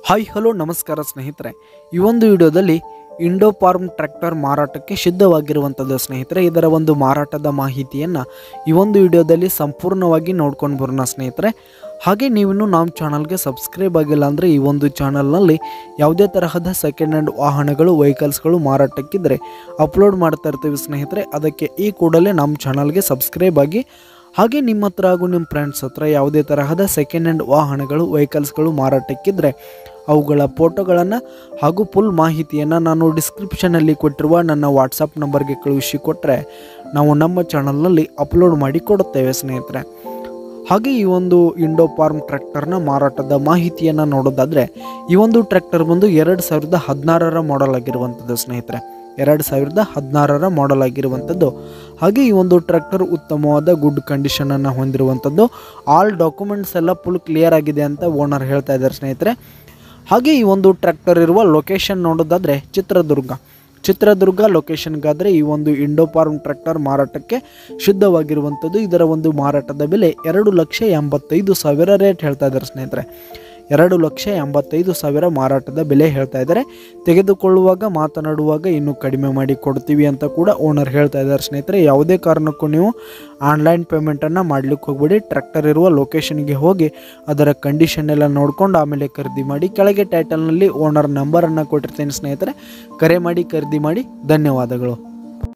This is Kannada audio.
ಹಾಯ್ ಹಲೋ ನಮಸ್ಕಾರ ಸ್ನೇಹಿತರೆ ಈ ಒಂದು ವಿಡಿಯೋದಲ್ಲಿ ಇಂಡೋ ಫಾರ್ಮ್ ಟ್ರ್ಯಾಕ್ಟರ್ ಮಾರಾಟಕ್ಕೆ ಸಿದ್ಧವಾಗಿರುವಂಥದ್ದು ಸ್ನೇಹಿತರೆ ಇದರ ಒಂದು ಮಾರಾಟದ ಮಾಹಿತಿಯನ್ನು ಈ ಒಂದು ವಿಡಿಯೋದಲ್ಲಿ ಸಂಪೂರ್ಣವಾಗಿ ನೋಡ್ಕೊಂಡು ಬರೋಣ ಸ್ನೇಹಿತರೆ ಹಾಗೆ ನೀವಿನ್ನೂ ನಮ್ಮ ಚಾನಲ್ಗೆ ಸಬ್ಸ್ಕ್ರೈಬ್ ಆಗಿಲ್ಲ ಅಂದರೆ ಈ ಒಂದು ಚಾನಲ್ನಲ್ಲಿ ಯಾವುದೇ ತರಹದ ಸೆಕೆಂಡ್ ಹ್ಯಾಂಡ್ ವಾಹನಗಳು ವೆಹಿಕಲ್ಸ್ಗಳು ಮಾರಾಟಕ್ಕಿದ್ದರೆ ಅಪ್ಲೋಡ್ ಮಾಡ್ತಾ ಇರ್ತೀವಿ ಸ್ನೇಹಿತರೆ ಅದಕ್ಕೆ ಈ ಕೂಡಲೇ ನಮ್ಮ ಚಾನಲ್ಗೆ ಸಬ್ಸ್ಕ್ರೈಬ್ ಆಗಿ ಹಾಗೆ ನಿಮ್ಮ ಹತ್ರ ಹಾಗೂ ನಿಮ್ಮ ಫ್ರೆಂಡ್ಸ್ ಹತ್ರ ಯಾವುದೇ ತರಹದ ಸೆಕೆಂಡ್ ಹ್ಯಾಂಡ್ ವಾಹನಗಳು ವೆಹಿಕಲ್ಸ್ಗಳು ಮಾರಾಟಕ್ಕಿದ್ದರೆ ಅವುಗಳ ಫೋಟೋಗಳನ್ನು ಹಾಗೂ ಫುಲ್ ಮಾಹಿತಿಯನ್ನು ನಾನು ಡಿಸ್ಕ್ರಿಪ್ಷನಲ್ಲಿ ಕೊಟ್ಟಿರುವ ನನ್ನ ವಾಟ್ಸಪ್ ನಂಬರ್ಗೆ ಕಳುಹಿಸಿ ಕೊಟ್ಟರೆ ನಾವು ನಮ್ಮ ಚಾನಲ್ನಲ್ಲಿ ಅಪ್ಲೋಡ್ ಮಾಡಿ ಕೊಡುತ್ತೇವೆ ಸ್ನೇಹಿತರೆ ಹಾಗೆ ಈ ಒಂದು ಇಂಡೋ ಫಾರ್ಮ್ ಟ್ರ್ಯಾಕ್ಟರ್ನ ಮಾರಾಟದ ಮಾಹಿತಿಯನ್ನು ನೋಡೋದಾದರೆ ಈ ಒಂದು ಟ್ರ್ಯಾಕ್ಟರ್ ಬಂದು ಎರಡು ಸಾವಿರದ ಹದಿನಾರರ ಮಾಡೆಲ್ ಆಗಿರುವಂಥದ್ದು ಸ್ನೇಹಿತರೆ ಎರಡು ಸಾವಿರದ ಹದಿನಾರರ ಮಾಡೆಲ್ ಆಗಿರುವಂಥದ್ದು ಹಾಗೆ ಈ ಒಂದು ಟ್ರ್ಯಾಕ್ಟರ್ ಉತ್ತಮವಾದ ಗುಡ್ ಕಂಡೀಷನನ್ನು ಹೊಂದಿರುವಂಥದ್ದು ಆಲ್ ಡಾಕ್ಯುಮೆಂಟ್ಸ್ ಎಲ್ಲ ಫುಲ್ ಕ್ಲಿಯರ್ ಆಗಿದೆ ಅಂತ ಓನರ್ ಹೇಳ್ತಾ ಇದ್ದಾರೆ ಸ್ನೇಹಿತರೆ ಹಾಗೆ ಈ ಒಂದು ಟ್ರ್ಯಾಕ್ಟರ್ ಇರುವ ಲೊಕೇಶನ್ ನೋಡೋದಾದರೆ ಚಿತ್ರದುರ್ಗ ಚಿತ್ರದುರ್ಗ ಲೊಕೇಶನ್ಗಾದರೆ ಈ ಒಂದು ಇಂಡೋ ಫಾರ್ಮ್ ಟ್ರ್ಯಾಕ್ಟರ್ ಮಾರಾಟಕ್ಕೆ ಶುದ್ಧವಾಗಿರುವಂಥದ್ದು ಇದರ ಒಂದು ಮಾರಾಟದ ಬೆಲೆ ಎರಡು ಲಕ್ಷ ಎಂಬತ್ತೈದು ಸಾವಿರ ರೇಟ್ ಹೇಳ್ತಾ ಇದ್ದಾರೆ ಸ್ನೇಹಿತರೆ ಎರಡು ಲಕ್ಷ ಎಂಬತ್ತೈದು ಸಾವಿರ ಮಾರಾಟದ ಬೆಲೆ ಹೇಳ್ತಾ ಇದ್ದಾರೆ ತೆಗೆದುಕೊಳ್ಳುವಾಗ ಮಾತನಾಡುವಾಗ ಇನ್ನೂ ಕಡಿಮೆ ಮಾಡಿ ಕೊಡ್ತೀವಿ ಅಂತ ಕೂಡ ಓನರ್ ಹೇಳ್ತಾ ಇದ್ದಾರೆ ಸ್ನೇಹಿತರೆ ಯಾವುದೇ ಕಾರಣಕ್ಕೂ ನೀವು ಆನ್ಲೈನ್ ಪೇಮೆಂಟನ್ನು ಮಾಡ್ಲಿಕ್ಕೆ ಹೋಗ್ಬೇಡಿ ಟ್ರ್ಯಾಕ್ಟರ್ ಇರುವ ಲೊಕೇಶನ್ಗೆ ಹೋಗಿ ಅದರ ಕಂಡೀಷನ್ ಎಲ್ಲ ನೋಡ್ಕೊಂಡು ಆಮೇಲೆ ಖರೀದಿ ಮಾಡಿ ಕೆಳಗೆ ಟೈಟಲ್ನಲ್ಲಿ ಓನರ್ ನಂಬರನ್ನು ಕೊಟ್ಟಿರ್ತೀನಿ ಸ್ನೇಹಿತರೆ ಕರೆ ಮಾಡಿ ಖರೀದಿ ಮಾಡಿ ಧನ್ಯವಾದಗಳು